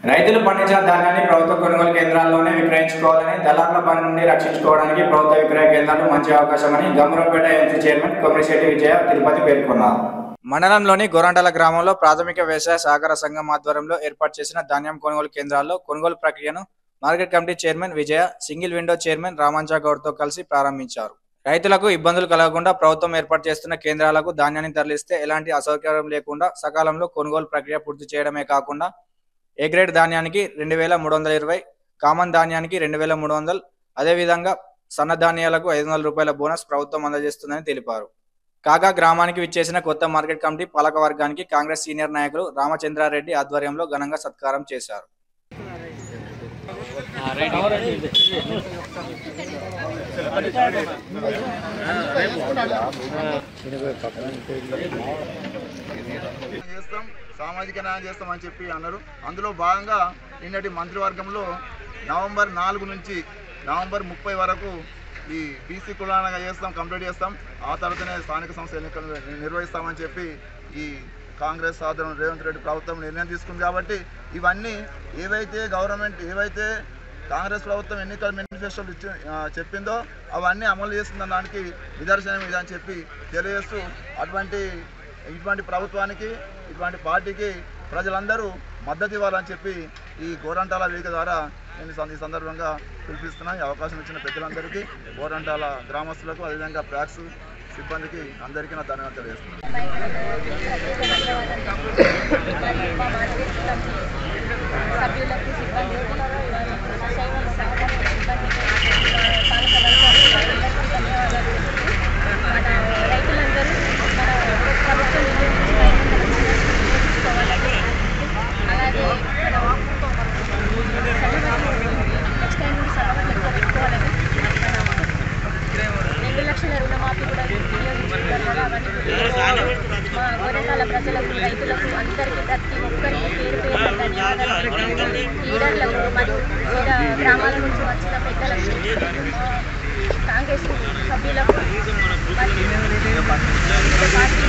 రైతులు పండించిన ధాన్యాన్ని ప్రభుత్వ కొనుగోలు కేంద్రాల్లోనే విక్రయించుకోవాలని దళారుల పని నుండి రక్షించుకోవడానికి ప్రభుత్వ విక్రయ కేంద్రాలు మంచి అవకాశమని గంభీరపేట ఎంసీ చైర్మన్ కొమ్మిశెట్టి విజయ తిరుపతి పేర్కొన్నారు మండలంలోని గోరంటల గ్రామంలో ప్రాథమిక వ్యవసాయ సహకార సంఘం ఆధ్వర్యంలో ఏర్పాటు చేసిన ధాన్యం కొనుగోలు కేంద్రాల్లో కొనుగోలు ప్రక్రియను market committee chairman Vijaya single window chairman Ramanja గౌడ్తో కలిసి ప్రారంభించారు రైతులకు ఇబ్బందులు కలగకుండా ప్రభుత్వం ఏర్పాటు చేస్తున్న కేంద్రాలకు ధాన్యాన్ని తరలిస్తే ఎలాంటి అసౌకర్యం లేకుండా సకాలంలో కొనుగోలు ప్రక్రియ పూర్తి చేయడమే కాకుండా ఏ గ్రేడ్ ధాన్యానికి రెండు వేల మూడు వందల ఇరవై కామన్ ధాన్యానికి రెండు వేల మూడు వందలు అదేవిధంగా సన్న ధాన్యాలకు ఐదు వందల రూపాయల బోనస్ ప్రభుత్వం అందజేస్తుందని తెలిపారు కాగా గ్రామానికి విచ్చేసిన కొత్త మార్కెట్ కమిటీ పాలక వర్గానికి కాంగ్రెస్ సీనియర్ నాయకులు రామచంద్రారెడ్డి ఆధ్వర్యంలో ఘనంగా సత్కారం చేశారు చేస్తాం సామాజిక న్యాయం చేస్తామని చెప్పి అన్నారు అందులో భాగంగా నిన్నటి మంత్రివర్గంలో నవంబర్ నాలుగు నుంచి నవంబర్ ముప్పై వరకు ఈ బీసీ కులానగా చేస్తాం కంప్లీట్ చేస్తాం ఆ తర్వాతనే స్థానిక సంస్థ ఎన్నికలు ని- నిర్వహిస్తామని చెప్పి ఈ కాంగ్రెస్ ఆధ్వర్యం రేవంత్ రెడ్డి ప్రభుత్వం నిర్ణయం తీసుకుంది కాబట్టి ఇవన్నీ ఏవైతే గవర్నమెంట్ ఏవైతే కాంగ్రెస్ ప్రభుత్వం ఎన్నికల మేనిఫెస్టోలు ఇచ్చి ఆ, చెప్పిందో అవన్నీ అమలు చేస్తున్న దానికి నిదర్శనం ఇదని చెప్పి తెలియజేస్తూ అటువంటి ఇటువంటి ప్రభుత్వానికి ఇటువంటి పార్టీకి ప్రజలందరూ మద్దతు ఇవ్వాలని చెప్పి ఈ గోరంటాల వేదిక ద్వారా నేను ఈ సంద- ఈ సందర్భంగా పిలిపిస్తున్నా ఈ అవకాశం ఇచ్చిన పెద్దలందరికీ గోరంటాల గ్రామస్తులకు అదేవిధంగా ప్యాక్స్ సిబ్బందికి అందరికీ నా ధన్యవాదాలు తెలియజేస్తున్నాను సభ్యులకు సిబ్బందికి సేవల సహకార సిబ్బందికి పాలకవర్గానికి అందరికీ ధన్యవాదాలు మన రైతులందరూ మన ప్రభుత్వం నిర్ణయించుకోవాలని అలాగే నెక్స్ట్ టైం సభలు ఎక్కువ పెట్టుకోవాలని రెండు లక్షల రుణమాఫీ కూడా వినియోగించుకుంటారు కదా అవన్నీ మా గోరెంటాల ప్రజలకు రైతులకు అందరికీ ప్రతి ఒక్కరికి పేరు పేరు ధన్యవాదాలు లీడర్లకు మరియు వేరే గ్రామాల నుంచి వచ్చిన పెద్దలకు ఆ, కాంగ్రెస్ సభ్యులకు మరియు పార్టీ